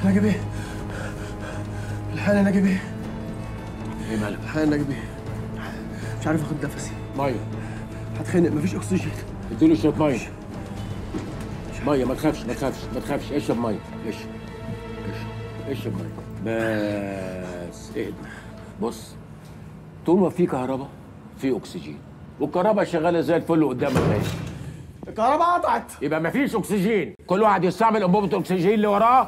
نجيب ايه؟ الحقني يا نجيب ايه؟ ايه مالك؟ الحقني يا نجيب ايه؟ مش عارف اخد نفسي ميه هتخنق مفيش اكسجين اديله شويه ميه ميه ما تخافش ما تخافش ما تخافش اشرب ميه اشرب اشرب اشرب ميه بس اهدى بص طول ما في كهرباء في اكسجين والكهرباء شغاله زي الفل قدامك اهي الكهرباء قطعت يبقى مفيش اكسجين كل واحد يستعمل انبوبه الاكسجين اللي وراه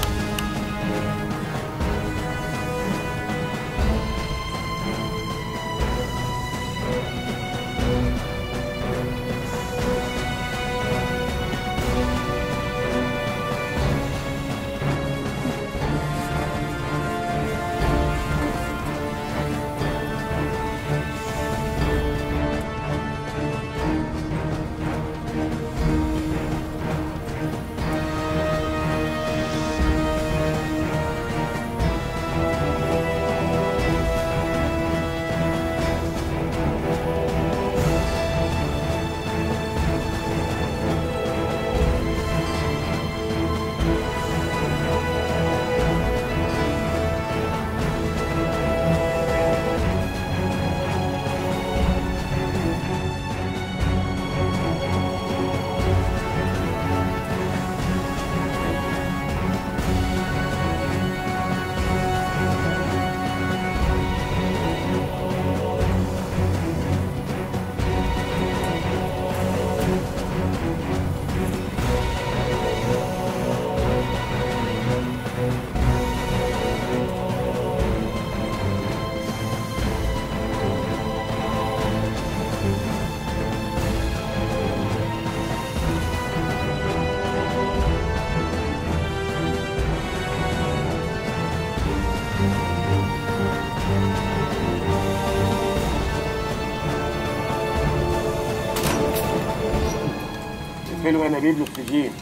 اقفله وانا اجيب له اكسجين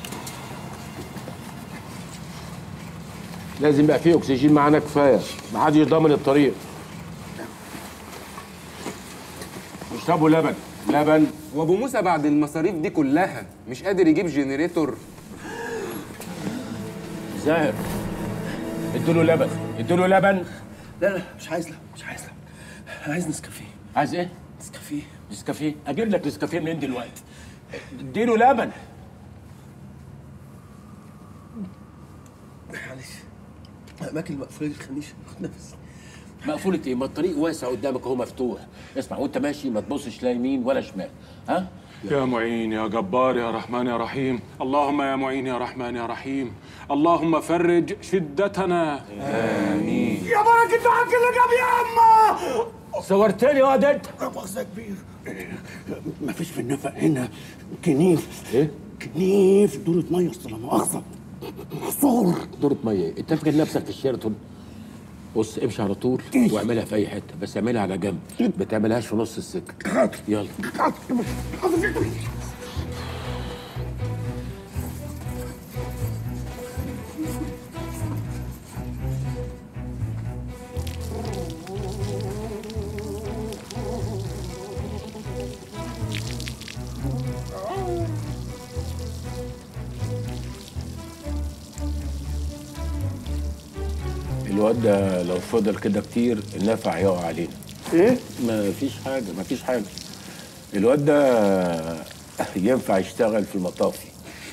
لازم يبقى فيه اكسجين معانا كفايه ما حدش ضامن الطريق اشربوا لبن لبن وابو موسى بعد المصاريف دي كلها مش قادر يجيب جنريتور زاهر ادوا له لبن ادوا له لبن لا لا مش عايز لا مش عايز لا انا عايز نسكافيه عايز ايه؟ نسكافيه نسكافيه اجيب لك نسكافيه منين دلوقتي اديله لبن معلش اماكن مقفوله الخميس خد نفس مقفولة ايه؟ ما الطريق واسع قدامك اهو مفتوح اسمع وانت ماشي ما تبصش لا يمين ولا شمال ها؟ يا معين يا جبار يا رحمن يا رحيم اللهم يا معين يا رحمن يا رحيم اللهم فرج شدتنا يا بركة حق اللي جاب يا اما صورتني يا انت مؤاخذة كبير مفيش في النفق هنا كنيف ايه؟ كنيف دورة مية اصل لا مؤاخذة محصور دورة مية إيه؟ انت فاكر نفسك في الشيراتون بص امشي على طول واعملها في اي حته بس اعملها على جنب ما تعملهاش في نص السكه يلا الواد ده لو فضل كده كتير النفع يقع علينا ايه؟ ما فيش حاجه ما فيش حاجه الواد ده ينفع يشتغل في المطافي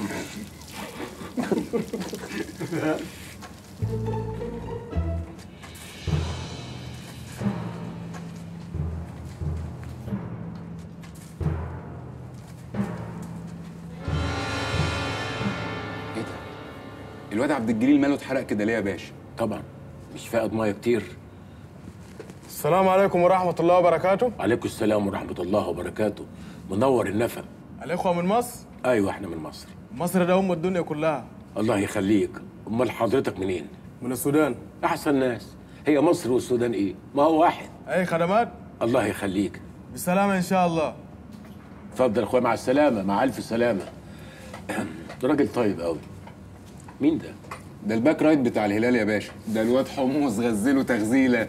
ايه ده الواد عبد الجليل ماله اتحرق كده ليه يا باشا طبعا مش فاقد ميه كتير السلام عليكم ورحمة الله وبركاته عليكم السلام ورحمه الله وبركاته منور النفق الإخوة من مصر ايوه احنا من مصر مصر ده أم الدنيا كلها الله يخليك امال حضرتك منين من السودان احسن ناس هي مصر والسودان ايه ما هو واحد أي خدمات الله يخليك بالسلامة إن شاء الله اتفضل يا اخويا مع السلامه مع الف سلامه راجل طيب قوي مين ده ده الباك رايت بتاع الهلال يا باشا ده الواد حمص غزله تغزيله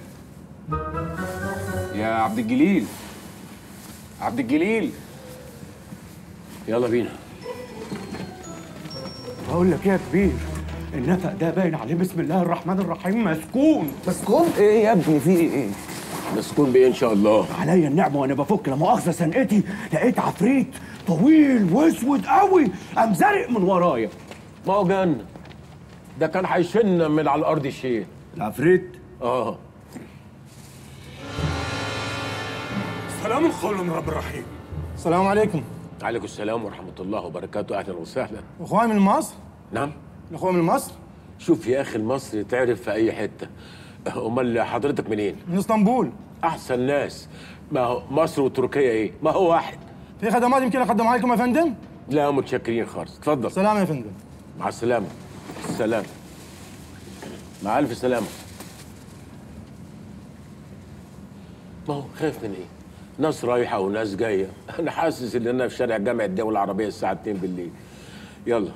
يا عبد الجليل عبد الجليل يلا بينا بقول لك ايه يا كبير النفق ده باين عليه بسم الله الرحمن الرحيم مسكون مسكون ايه يا ابني في ايه مسكون بايه ان شاء الله عليا النعمة وانا بفك لا مؤاخذة سنقتي لقيت عفريت طويل واسود قوي قام زارق من ورايا ما هو جنة ده كان هيشن من على الارض شيء العفريت اه سلام قول من رب الرحيم السلام عليكم عليكم السلام ورحمه الله وبركاته اهلا وسهلا اخواني من مصر نعم الاخوان من مصر شوف يا اخي المصري تعرف في اي حته امال حضرتك منين من اسطنبول احسن ناس ما هو مصر وتركيا ايه ما هو واحد في خدمات يمكن اقدمها لكم يا فندم لا متشكرين خالص اتفضل سلام يا فندم مع السلامه السلام مع الف سلامه ما هو خايف من ايه ناس رايحه وناس جايه انا حاسس ان انا في شارع جامع الدول العربيه الساعه 2 بالليل يلا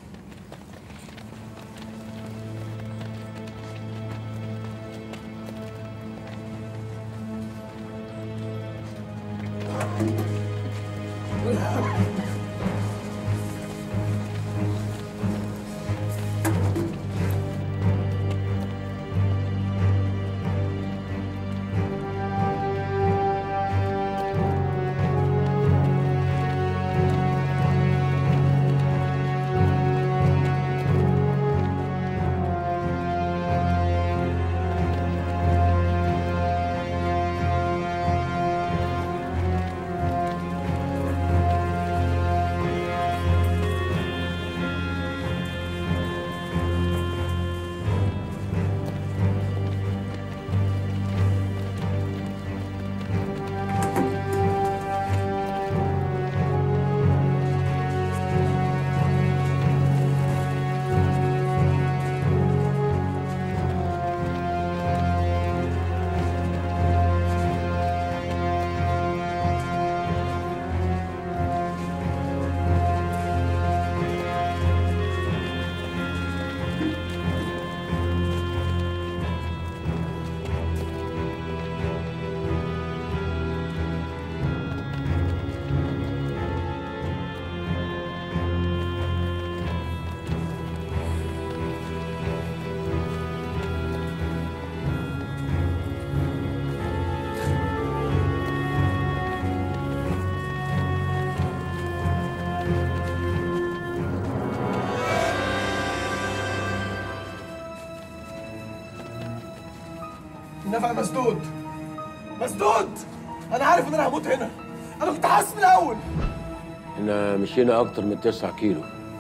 النفق مسدود مسدود انا عارف ان انا هموت هنا انا كنت حاسس من الاول احنا مشينا اكتر من 9 كيلو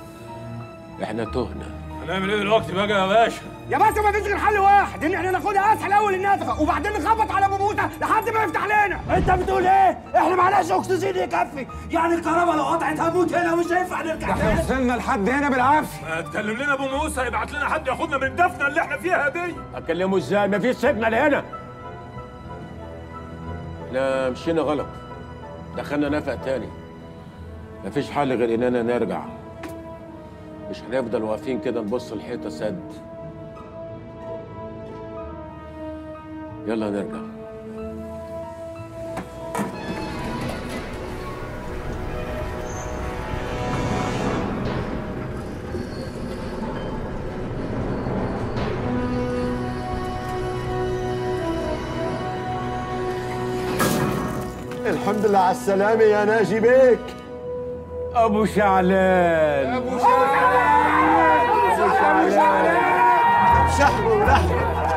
احنا تهنا هنعمل ايه دلوقتي بقى يا باشا يا باشا ما فيش غير حل واحد ان احنا ناخدها اسهل اول النفقه وبعدين نخبط على ابو موسى لحد ما يفتح لنا انت بتقول ايه؟ احنا معناش اكسجين يكفي يعني الكهرباء لو قطعت هموت هنا ومش هينفع نرجع تاني وصلنا لحد هنا بالعافيه ما تكلم لنا ابو موسى يبعت لنا حد ياخدنا من الدفنه اللي احنا فيها دي اكلمه ازاي مفيش سيجنال هنا احنا مشينا غلط دخلنا نفق تاني مفيش حل غير اننا نرجع مش هنفضل واقفين كده نبص الحيطه سد يلا نرجع الحمد لله على السلامة يا ناجي بيك ابو شعلان ابو شحم ولحم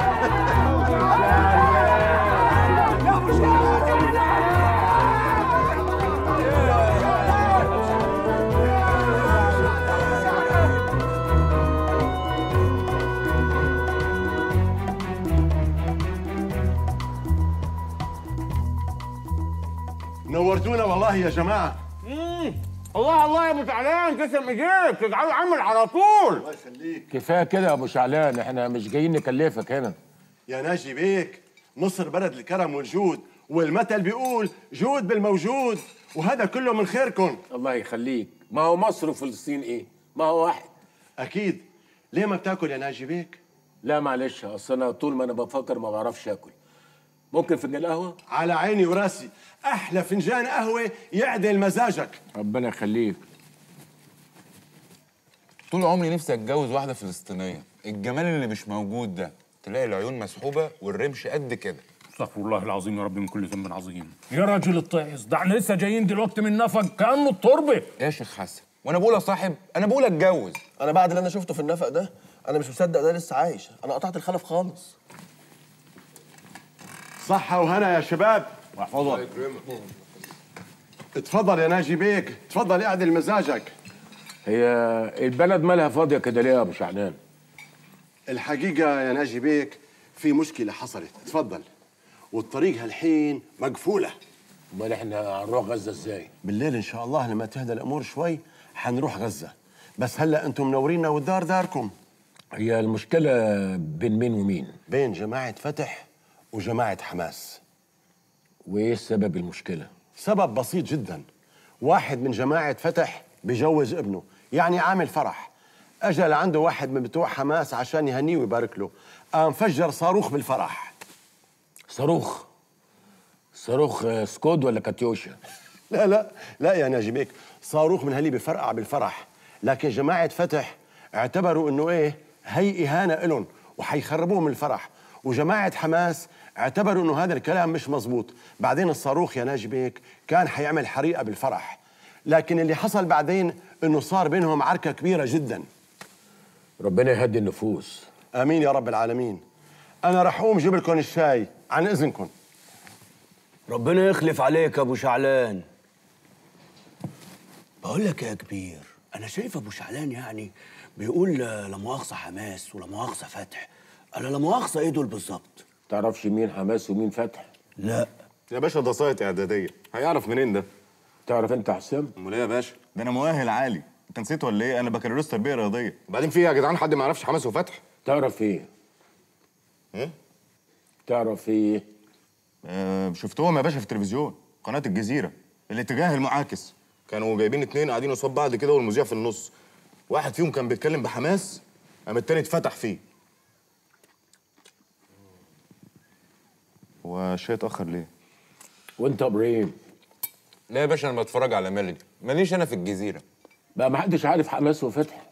نورتونا والله يا جماعة الله الله يا ابو تعلان تسلم ايديك تجعله عامل على طول الله يخليك كفايه كده يا ابو شعلان احنا مش جايين نكلفك هنا يا ناجي بيك مصر بلد الكرم والجود والمثل بيقول جود بالموجود وهذا كله من خيركم الله يخليك ما هو مصر وفلسطين ايه ما هو واحد أكيد ليه ما بتاكل يا ناجي بيك لا معلش اصل انا طول ما انا بفكر ما بعرفش اكل ممكن فنجان قهوه على عيني وراسي أحلى فنجان قهوة يعدل مزاجك ربنا يخليك طول عمري نفسي اتجوز واحده فلسطينيه الجمال اللي مش موجود ده تلاقي العيون مسحوبه والرمش قد كده استغفر الله العظيم يا رب من كل ذنب عظيم يا راجل الطعس ده احنا لسه جايين دلوقتي من نفق كانه التربه ايه يا شيخ حسن وانا بقول يا صاحب انا بقول اتجوز انا بعد اللي انا شفته في النفق ده انا مش مصدق ده لسه عايش انا قطعت الخلف خالص صحة وهنا يا شباب واحفظك اتفضل يا ناجي بيك اتفضل اعدل مزاجك هي البلد مالها فاضيه كده ليه يا ابو شعلان الحقيقة يا ناجي بيك في مشكلة حصلت اتفضل والطريق هالحين مقفولة امال احنا هنروح غزه ازاي بالليل ان شاء الله لما تهدى الامور شوي حنروح غزة بس هلا انتم منورينا والدار داركم هي المشكله بين مين ومين بين جماعة فتح وجماعة حماس وايه سبب المشكله سبب بسيط جدا واحد من جماعة فتح بجوز ابنه يعني عامل فرح اجى لعنده واحد من بتوع حماس عشان يهنيه ويبارك له قام فجر صاروخ بالفرح صاروخ صاروخ آه، سكود ولا كاتيوشا لا لا لا يا ناجي بيك صاروخ من هاللي بفرقع بالفرح لكن جماعة فتح اعتبروا انه ايه هي اهانة الهم وحيخربوهم من الفرح وجماعة حماس اعتبروا انه هذا الكلام مش مزبوط بعدين الصاروخ يا ناجي بيك كان حيعمل حريقة بالفرح لكن اللي حصل بعدين انه صار بينهم عركة كبيرة جدا ربنا يهدي النفوس امين يا رب العالمين انا رح اقوم جيب لكم الشاي عن اذنكم ربنا يخلف عليك يا ابو شعلان بقول لك يا كبير انا شايف ابو شعلان يعني بيقول لا لا مؤاخذه حماس ولا مؤاخذه فتح انا لا مؤاخذه ايه دول بالظبط تعرفش مين حماس ومين فتح لا يا باشا ده سايت اعدادية هيعرف منين ده تعرف انت حسام امال ايه يا باشا ده انا مؤهل عالي انت نسيت ولا ايه انا بكالوريوس تربيه رياضيه وبعدين في إيه يا جدعان حد ما يعرفش حماس وفتح تعرف ايه ايه تعرف ايه آه شفتهم يا باشا في التلفزيون قناه الجزيره الاتجاه المعاكس كانوا جايبين اتنين قاعدين قصاد بعض كده والمذيع في النص واحد فيهم كان بيتكلم بحماس قام التاني اتفتح فيه هو الشاي اتاخر ليه وانت يا ابراهيم لا يا باشا انا بتفرج على ميلودي ماليش انا في الجزيره بقى ما حدش عارف حماس وفتح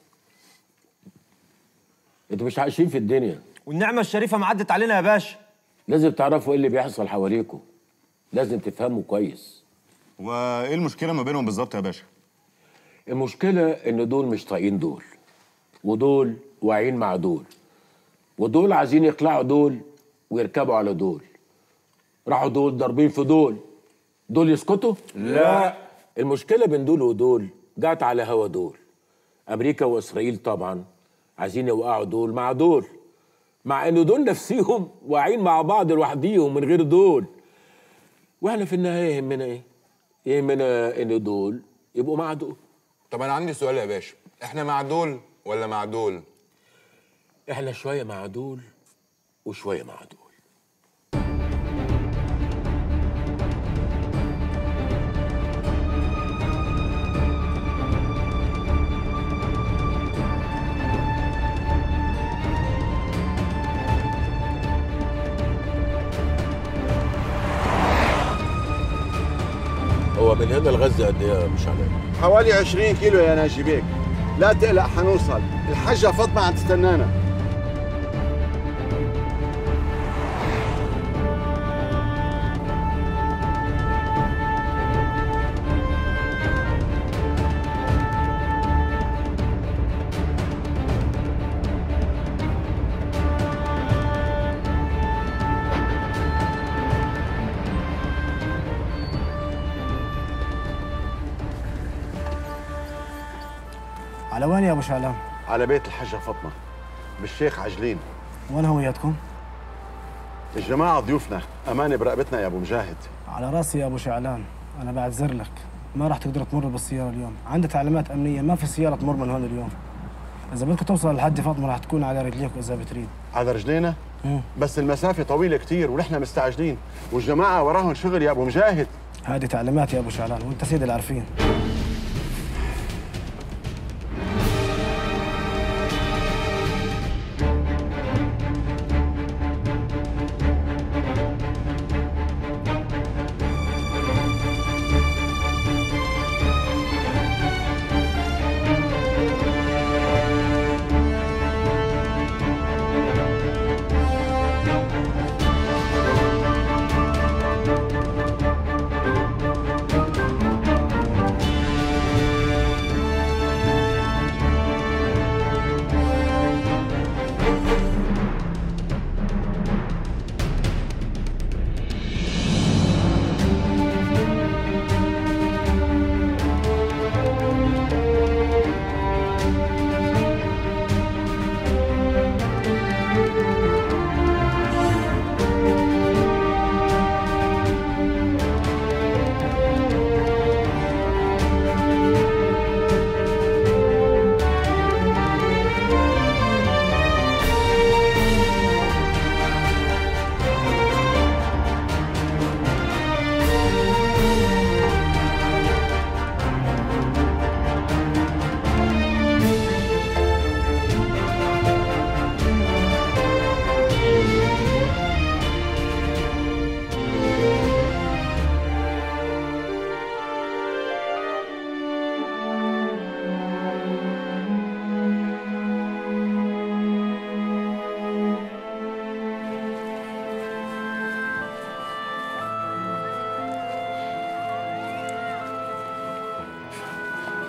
انتوا مش عايشين في الدنيا والنعمه الشريفه معدت علينا يا باشا لازم تعرفوا ايه اللي بيحصل حواليكم لازم تفهموا كويس وايه المشكله ما بينهم بالظبط يا باشا المشكلة إن دول مش طايقين دول ودول واعيين مع دول ودول عايزين يقلعوا دول ويركبوا على دول راحوا دول ضاربين في دول دول يسكتوا؟ لا المشكلة بين دول ودول جات على هوا دول أمريكا وإسرائيل طبعا عايزين يوقعوا دول مع دول مع إن دول نفسيهم واعيين مع بعض لوحديهم من غير دول واحنا في النهاية يهمنا إيه؟ يهمنا إن دول يبقوا مع دول طب انا عندي سؤال يا باشا احنا مع دول ولا مع دول احنا شويه مع دول وشويه مع دول هو من هنا لغزه قد ايه يا مش علاء؟ حوالي 20 كيلو يا ناجي بيك لا تقلق حنوصل الحجة فاطمة عم تستنانا على وين يا ابو شعلان؟ على بيت الحجة فاطمة بالشيخ عجلين وين هويتكم؟ الجماعة ضيوفنا أمانة برقبتنا يا أبو مجاهد على راسي يا ابو شعلان انا بعتذر لك ما راح تقدر تمر بالسياره اليوم عندي تعليمات امنيه ما في سياره تمر من هون اليوم اذا بدك توصل لحد فاطمه راح تكون على رجليك اذا بتريد على رجلينا مم. بس المسافة طويلة كتير ونحن مستعجلين والجماعة وراهم شغل يا أبو مجاهد هذه تعليمات يا ابو شعلان وانت سيد العارفين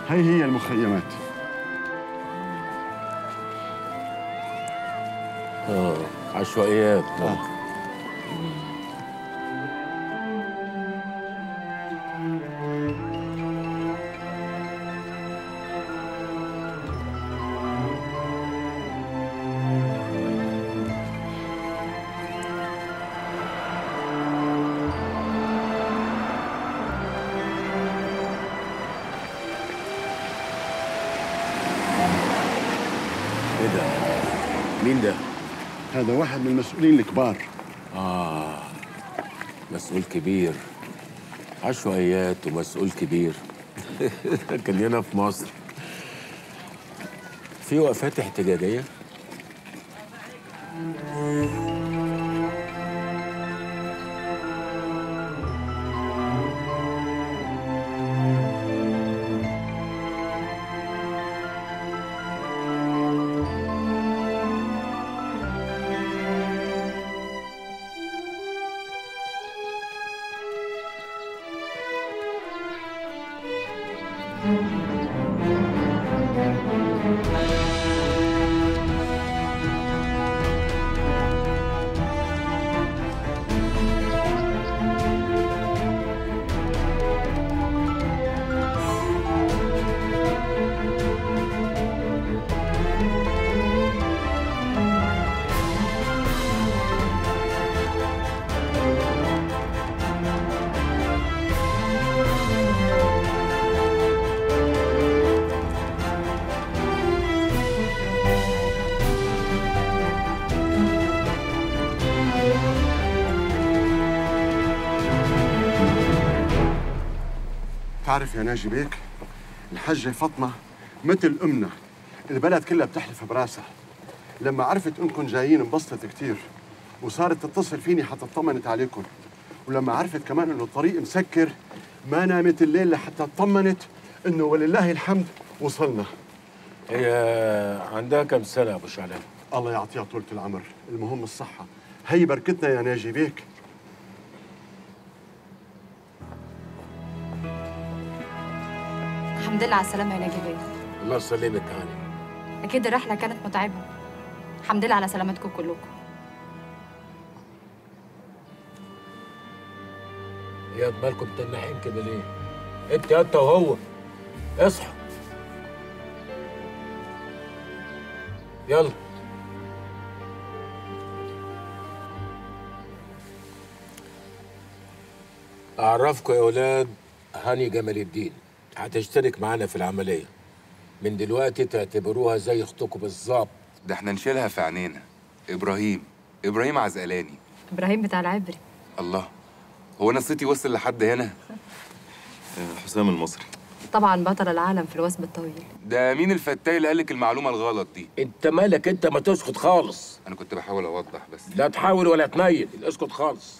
هي هي المخيمات اه عشوائيات آه. ايه ده؟ مين ده؟ هذا واحد من المسؤولين الكبار آه مسؤول كبير عشوائيات ومسؤول كبير كان هنا في مصر في وقفات احتجاجية تعرف يا ناجي بيك الحجة فاطمة مثل أمنا البلد كلها بتحلف براسها لما عرفت انكم جايين انبسطت كتير وصارت تتصل فيني حتى اطمنت عليكم ولما عرفت كمان انه الطريق مسكر ما نامت الليل لحتى اطمنت انه ولله الحمد وصلنا هي عندها كم سنة يا أبو شعلان؟ الله يعطيها طولة العمر المهم الصحة هي بركتنا يا ناجي بيك الحمد لله على السلامة يا ناجي بيه الله يسلمك هاني أكيد الرحلة كانت متعبة الحمد لله على سلامتكم كلكم يا مالكم تنحين كده ليه؟ انت انت وهو اصحوا يلا أعرفكم يا أولاد هاني جمال الدين هتشترك معانا في العملية من دلوقتي تعتبروها زي أختكم بالظبط ده احنا نشيلها في عينينا ابراهيم ابراهيم عزقلاني إبراهيم بتاع العبري الله هو انا صيتي وصل لحد هنا حسام المصري طبعا بطل العالم في الوثب الطويل ده مين الفتاي اللي قالك المعلومه الغلط دي انت مالك انت ما تسكت خالص انا كنت بحاول اوضح بس لا تحاول ولا تنيل اسكت خالص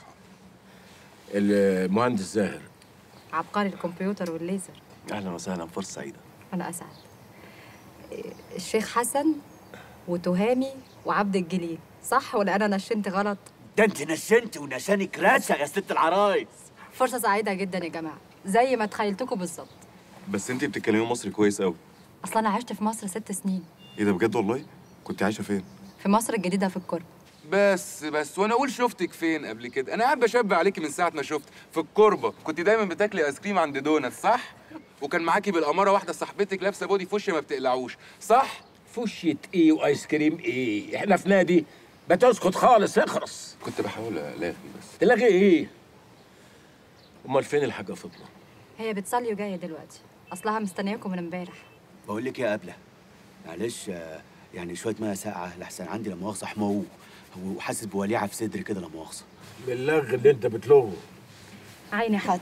المهندس زاهر عبقري الكمبيوتر والليزر اهلا وسهلا فرصه سعيده أنا أسعد إيه، الشيخ حسن وتهامي وعبد الجليل صح ولا أنا نشنت غلط؟ ده انت نشنت ونشانك راسه يا ست العرايس فرصة سعيدة جدا يا جماعة زي ما تخيلتكم بالظبط بس انت بتتكلمي مصري كويس قوي أصلا أنا عشت في مصر ست سنين ايه ده بجد والله كنت عايشه فين في مصر الجديدة في القرب بس بس وانا اقول شفتك فين قبل كده انا قاعد بشبه عليكي من ساعه ما شفت في الكوربه كنت دايما بتاكلي ايس كريم عند دونات صح وكان معاكي بالاماره واحده صاحبتك لابسه بودي فوشيا ما بتقلعوش صح فشية ايه وايس كريم ايه احنا في نادي ما تسكت خالص اخرس كنت بحاول الاغي بس تلاغي ايه امال فين الحاجه فاطمه هي بتصلي وجاية دلوقتي أصلها مستنياكم من امبارح بقول لك يا قبله معلش آه، يعني شويه ميه ساقعه لحسن عندي لا مؤاخذه حمو وحاسس بوليعه في صدري كده لا مؤاخذه باللغ اللي انت بتلغه عيني حاضر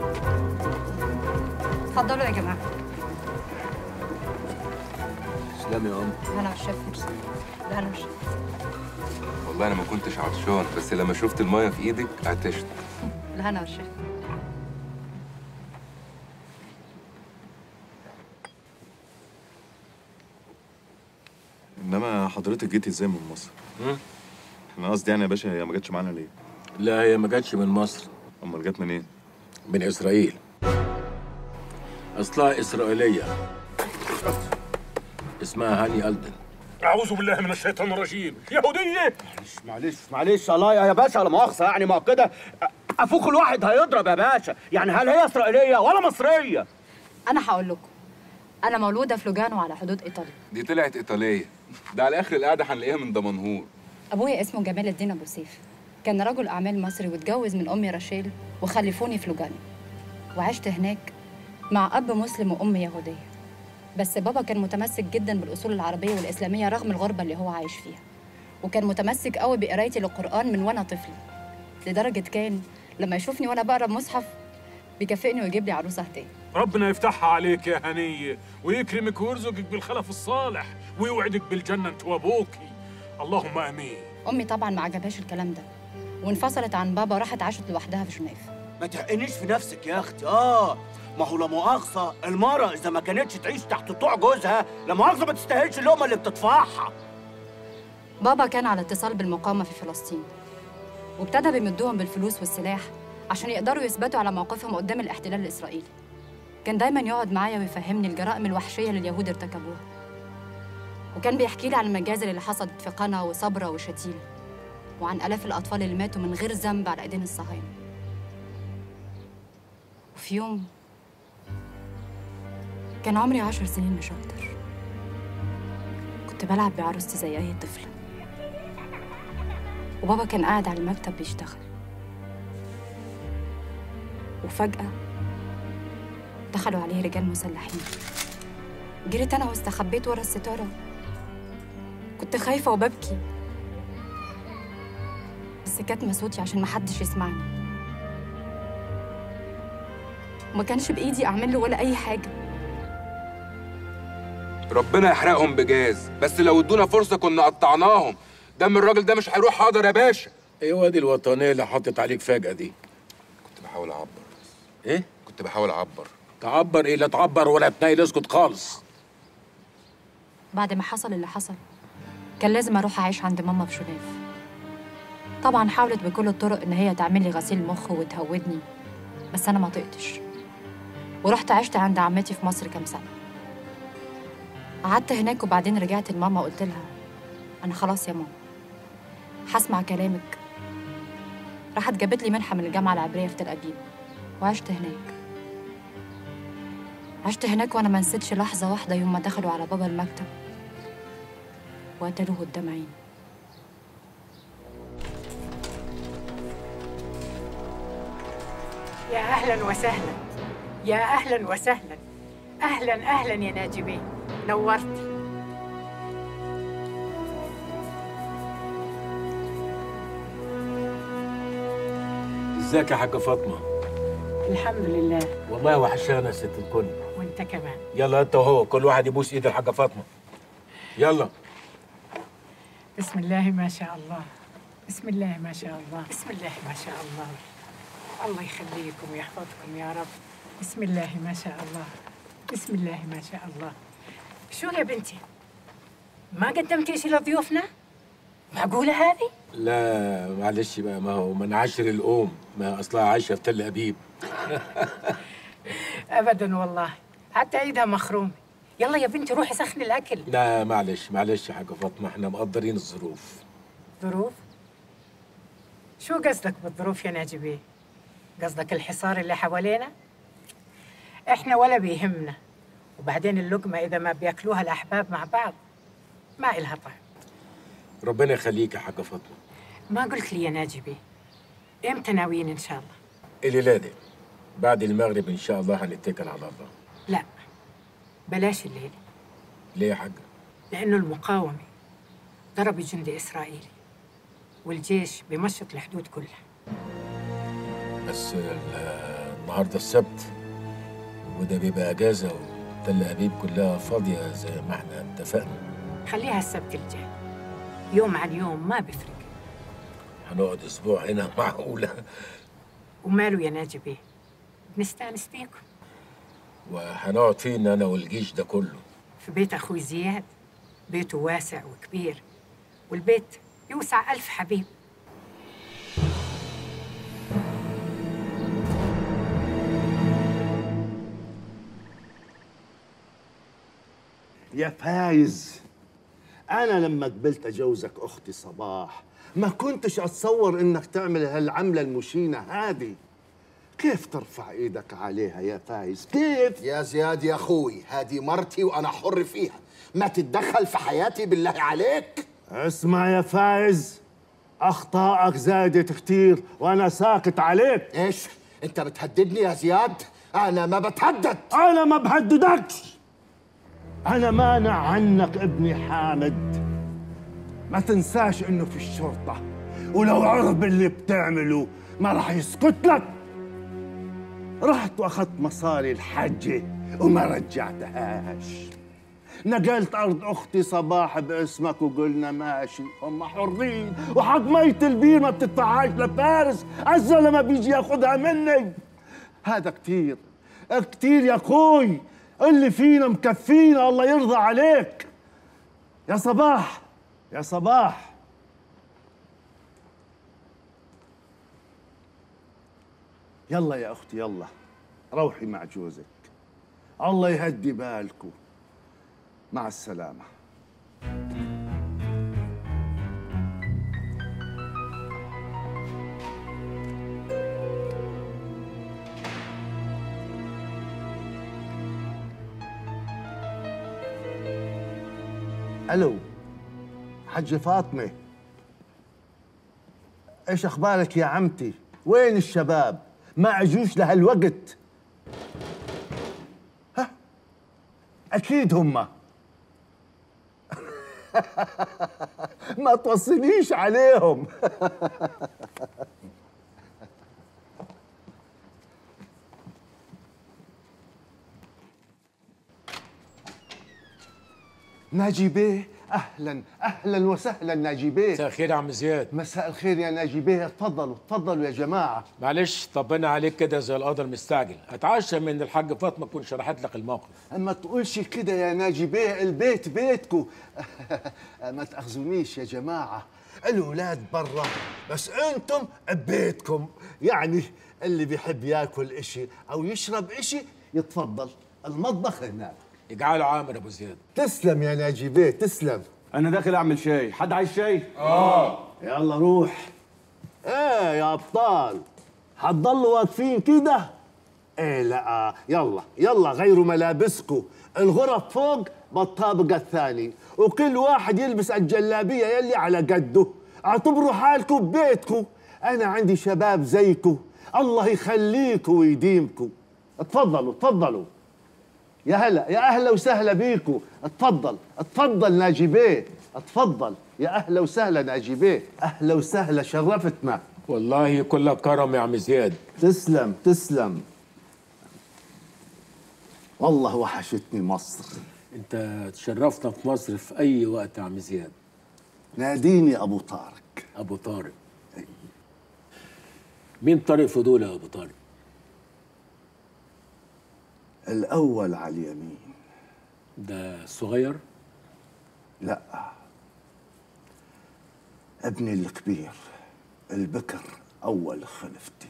اتفضلوا يا جماعة تسلمي يا قمر انا والشيف لا انا والشيف والله انا ما كنتش عطشان بس لما شفت الميه في ايدك عطشت لا انا والشيف انما حضرتك جيتي ازاي من مصر؟ انا قصدي يعني يا باشا هي ما جاتش معانا ليه؟ لا هي ما جاتش من مصر امال جت منين؟ من اسرائيل اصلها اسرائيليه اسمها هاني الدن اعوذ بالله من الشيطان الرجيم يهوديه معلش معلش الله يا باشا لا مؤاخذه يعني ما هو كده افوق الواحد هيضرب يا باشا يعني هل هي اسرائيليه ولا مصريه انا هقول لكم انا مولوده في لوجانو على حدود ايطاليا دي طلعت ايطاليه ده على اخر القعده هنلاقيها من دمنهور ابويا اسمه جمال الدين ابو سيف كان رجل اعمال مصري واتجوز من امي راشيل وخلفوني في لوجانو وعشت هناك مع اب مسلم وام يهوديه بس بابا كان متمسك جدا بالاصول العربيه والاسلاميه رغم الغربه اللي هو عايش فيها وكان متمسك قوي بقرايتي للقران من وانا طفل لدرجه كان لما يشوفني وانا بقرا مصحف بيكافئني ويجيب لي عروسه هديه ربنا يفتحها عليك يا هنية ويكرمك ويرزقك بالخلف الصالح ويوعدك بالجنة انت وابوكي اللهم امين امي طبعا ما عجبهاش الكلام ده وانفصلت عن بابا وراحت عاشت لوحدها في جنيف ما تحقنيش في نفسك يا اختي اه ما هو لا مؤاخذه المرأة اذا ما كانتش تعيش تحت طوع جوزها لا مؤاخذه ما تستاهلش اللقمه اللي بتدفعها بابا كان على اتصال بالمقاومة في فلسطين وابتدى بيمدوهم بالفلوس والسلاح عشان يقدروا يثبتوا على موقفهم قدام الاحتلال الإسرائيلي كان دايما يقعد معايا ويفهمني الجرائم الوحشية اللي اليهود ارتكبوها وكان بيحكي لي عن المجازر اللي حصلت في قنا وصبرا وشتيل وعن آلاف الأطفال اللي ماتوا من غير ذنب على إيدين الصهاينة وفي يوم كان عمري عشر سنين مش أكتر كنت بلعب بعروستي زي أي طفلة وبابا كان قاعد على المكتب بيشتغل وفجأة دخلوا عليه رجال مسلحين جريت أنا واستخبيت ورا الستارة كنت خايفة وببكي بس كاتمة صوتي عشان محدش يسمعني وما كانش بإيدي أعمل له ولا أي حاجة ربنا يحرقهم بجاز بس لو ادونا فرصه كنا قطعناهم دم الراجل ده مش هيروح حاضر يا باشا ايه وادي الوطنيه اللي حطت عليك فجاه دي كنت بحاول اعبر ايه كنت بحاول اعبر تعبر ايه لا تعبر ولا تنيل اسكت خالص بعد ما حصل اللي حصل كان لازم أروح أعيش عند ماما في جنيف طبعا حاولت بكل الطرق إن هي تعمل لي غسيل مخ وتهودني بس أنا ما طقتش ورحت عشت عند عمتي في مصر كام سنة قعدت هناك وبعدين رجعت لماما وقلت لها أنا خلاص يا ماما هسمع كلامك راحت جابت لي منحة من الجامعة العبرية في تل أبيب وعشت هناك عشت هناك وأنا ما نسيتش لحظة واحدة يوم ما دخلوا على بابا المكتب وقتلوه قدام عيني يا اهلا وسهلا يا اهلا وسهلا اهلا اهلا يا ناجبين نورتي ازيك يا حاجه فاطمه الحمد لله والله وحشانا يا ست الكل وانت كمان يلا انت وهو كل واحد يبوس ايد الحاجه فاطمه يلا بسم الله ما شاء الله بسم الله ما شاء الله بسم الله ما شاء الله الله يخليكم ويحفظكم يا رب بسم الله ما شاء الله بسم الله ما شاء الله شو يا بنتي ما قدمتي شيء لضيوفنا معقولة هذه لا معلش بقى ما هو من عشر الام ما اصلها عايشه في تل ابيب ابدا والله حتى عيدها مخروم يلا يا بنتي روحي سخني الاكل لا معلش معلش يا حاجه فاطمه احنا مقدرين الظروف ظروف شو قصدك بالظروف يا ناجبي قصدك الحصار اللي حوالينا احنا ولا بيهمنا وبعدين اللقمة إذا ما بياكلوها الأحباب مع بعض ما إلها طعم ربنا يخليك يا حاجه فاطمه ما قلت لي يا ناجبي إمتى ناويين إن شاء الله الليله دي بعد المغرب ان شاء الله هنتكل على الله لا بلاش الليلة ليه يا حاجه لأنه المقاومة ضرب جندي إسرائيلي والجيش بيمشط الحدود كلها بس ال- النهارده السبت وده بيبقى اجازه حتى الأبيب كلها فاضية زي ما احنا اتفقنا خليها السبت الجاي يوم عن يوم ما بيفرق هنقعد أسبوع هنا معقولة وماله يا ناجي بيه بنستانس بيكم وهنقعد فين أنا والجيش ده كله في بيت أخوي زياد بيته واسع وكبير والبيت يوسع ألف حبيب يا فايز انا لما قبلت اجوزك اختي صباح ما كنتش اتصور انك تعمل هالعمله المشينه هذه كيف ترفع ايدك عليها يا فايز كيف يا زياد يا اخوي هذه مرتي وانا حر فيها ما تتدخل في حياتي بالله عليك اسمع يا فايز اخطائك زادت كتير وانا ساكت عليك ايش انت بتهددني يا زياد انا ما بتهدد انا ما بهددكش انا مانع عنك ابني حامد ما تنساش انه في الشرطه ولو عرف باللي بتعمله ما راح يسكت لك رحت واخذت مصاري الحجه وما رجعتهاش نقلت ارض اختي صباح باسمك وقلنا ماشي هم حرين وحق مية البير ما بتدفعهاش لفارس الزلمه بيجي ياخذها مني هذا كتير كتير يا اخوي اللي فينا مكفينا الله يرضى عليك يا صباح يا صباح يلا يا اختي يلا روحي مع جوزك الله يهدي بالكم مع السلامه الو حجة فاطمة ايش اخبارك يا عمتي؟ وين الشباب؟ ما اجوش لهالوقت ها اكيد هم ما توصليش عليهم ناجي بيه اهلا اهلا وسهلا ناجي بيه مساء الخير يا عم زياد مساء الخير يا ناجي بيه اتفضلوا اتفضلوا يا جماعه معلش طبنا عليك كده زي القدر المستعجل اتعشى من الحاج فاطمه تكون شرحت لك الموقف ما تقولش كده يا ناجي بيه البيت بيتكو ما تاخذونيش يا جماعه الولاد برا بس انتم ببيتكم يعني اللي بيحب ياكل اشي او يشرب اشي يتفضل المطبخ هناك اجعله عامر ابو زياد تسلم يا ناجي بيه تسلم انا داخل اعمل شاي حد عايز شاي اه يلا روح ايه يا ابطال هتضلوا واقفين كده ايه لا يلا يلا غيروا ملابسكم الغرف فوق بالطابق الثاني وكل واحد يلبس الجلابيه يلي على قده اعتبروا حالكم ببيتكم انا عندي شباب زيكم الله يخليكم ويديمكم اتفضلوا اتفضلوا يا هلا يا اهلا وسهلا بيكم اتفضل اتفضل ناجي بيه اتفضل يا اهلا وسهلا ناجي بيه اهلا وسهلا شرفتنا والله كلك كرم يا عم زياد تسلم تسلم والله وحشتني مصر انت تشرفنا في مصر في اي وقت يا عم زياد ناديني ابو طارق ابو طارق مين طارق فضول يا ابو طارق الاول على اليمين ده صغير لا ابني الكبير البكر اول خلفتي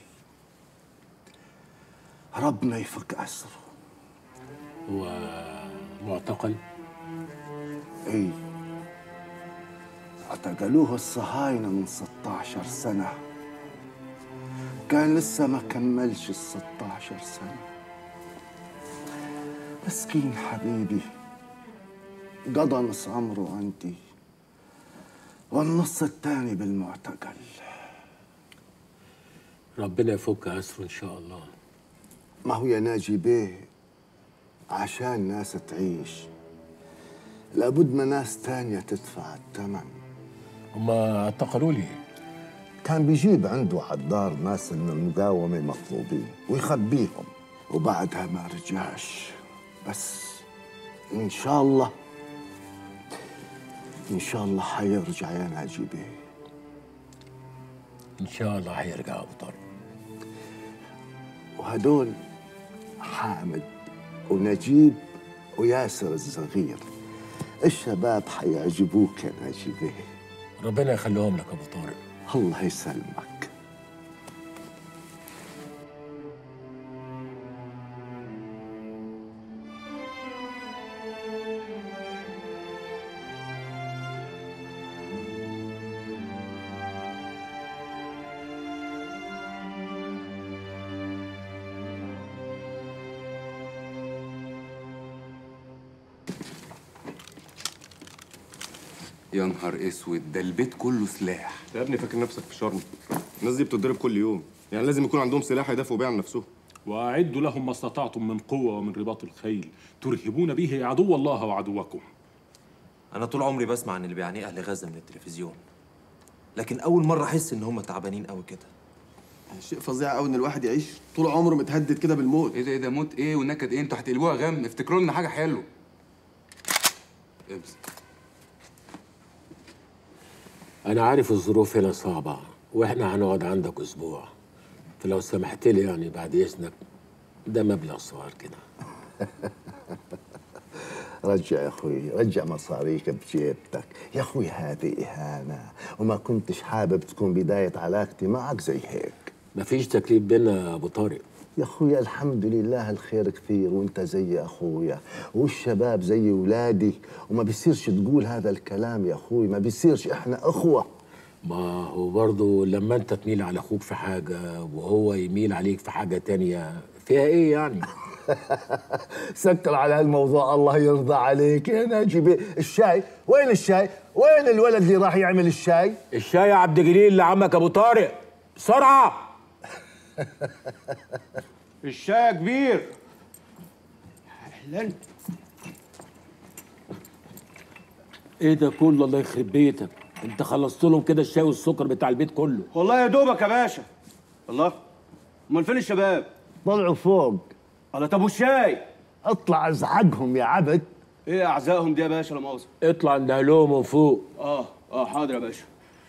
ربنا يفك اسره هو معتقل اي اعتقلوه الصهاينة من 16 سنة كان لسه ما كملش ال 16 سنة مسكين حبيبي قضى نص عمره عندي والنص الثاني بالمعتقل ربنا يفك اسره ان شاء الله ما هو يا ناجي بيه عشان ناس تعيش لابد ما ناس تانية تدفع الثمن هما اعتقلوا لي كان بيجيب عنده حدار ناس من المقاومة مطلوبين ويخبيهم وبعدها ما رجعش بس ان شاء الله ان شاء الله حيرجع يا ناجي بيه ان شاء الله هيرجع ابو طارق وهدول حامد ونجيب وياسر الصغير الشباب حيعجبوك يا ناجي بيه ربنا يخليهم لك ابو طارق الله يسلمك يا نهار اسود ده البيت كله سلاح يا ابني فاكر نفسك في شرم الناس دي بتتضرب كل يوم يعني لازم يكون عندهم سلاح يدافعوا بيه عن نفسهم وأعدوا لهم ما استطعتم من قوة ومن رباط الخيل ترهبون به عدو الله وعدوكم انا طول عمري بسمع عن اللي بيعانيه اهل غزه من التلفزيون لكن اول مره احس ان هم تعبانين قوي كده شيء فظيع قوي ان الواحد يعيش طول عمره متهدد كده بالموت ايه ده ايه ده موت ايه ونكد ايه انتوا هتقلبوها غم افتكروا لنا حاجه حلوه ابس انا عارف الظروف هنا صعبه واحنا هنقعد عندك اسبوع فلو سمحت لي يعني بعد اذنك ده مبلغ صغير كده رجع يا اخوي رجع مصاريك بجيبتك يا اخوي هذه اهانه وما كنتش حابب تكون بدايه علاقتي معك زي هيك مفيش تكليف بينا يا ابو طارق يا اخويا الحمد لله الخير كثير وانت زي اخويا والشباب زي ولادي وما بيصيرش تقول هذا الكلام يا اخوي ما بيصيرش احنا اخوه ما هو برضه لما انت تميل على اخوك في حاجه وهو يميل عليك في حاجه تانية فيها ايه يعني سكر على هالموضوع الله يرضى عليك يا ناجي بيه الشاي وين الشاي وين الولد اللي راح يعمل الشاي الشاي يا عبد الجليل لعمك ابو طارق بسرعه الشاي يا كبير اهلا ايه ده كله الله يخرب بيتك انت خلصت لهم كده الشاي والسكر بتاع البيت كله والله يا دوبك يا باشا الله امال فين الشباب طلعوا فوق الله طب والشاي اطلع ازعجهم يا عبد ايه اعزائهم دي يا باشا لا مؤاخذه اطلع انده لهم من فوق اه اه حاضر يا باشا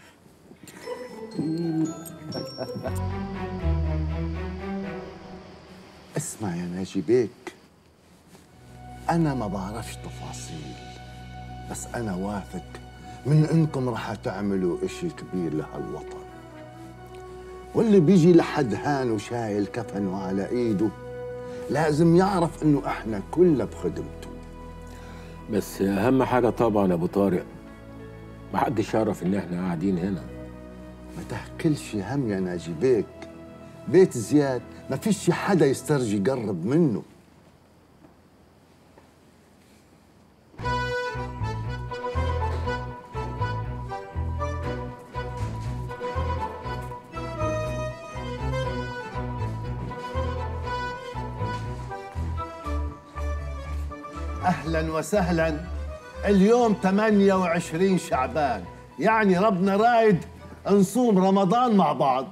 اسمع يا ناجي بيك انا ما بعرفش تفاصيل بس انا واثق من انكم راح تعملوا اشي كبير لهالوطن واللي بيجي لحد هان وشايل كفنه على ايده لازم يعرف انه احنا كلنا بخدمته بس اهم حاجه طبعا يا ابو طارق محدش يعرف ان احنا قاعدين هنا ما تحكلش هم يا ناجي بيك بيت زياد ما فيش حدا يسترجي يقرب منه اهلا وسهلا اليوم 28 شعبان يعني ربنا رايد نصوم رمضان مع بعض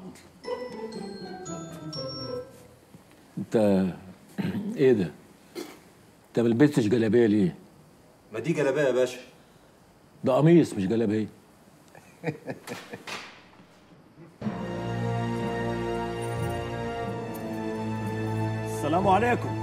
انت ايه ده انت ما لبستش جلابيه ليه ما دي جلابيه يا باشا ده قميص مش جلابيه السلام عليكم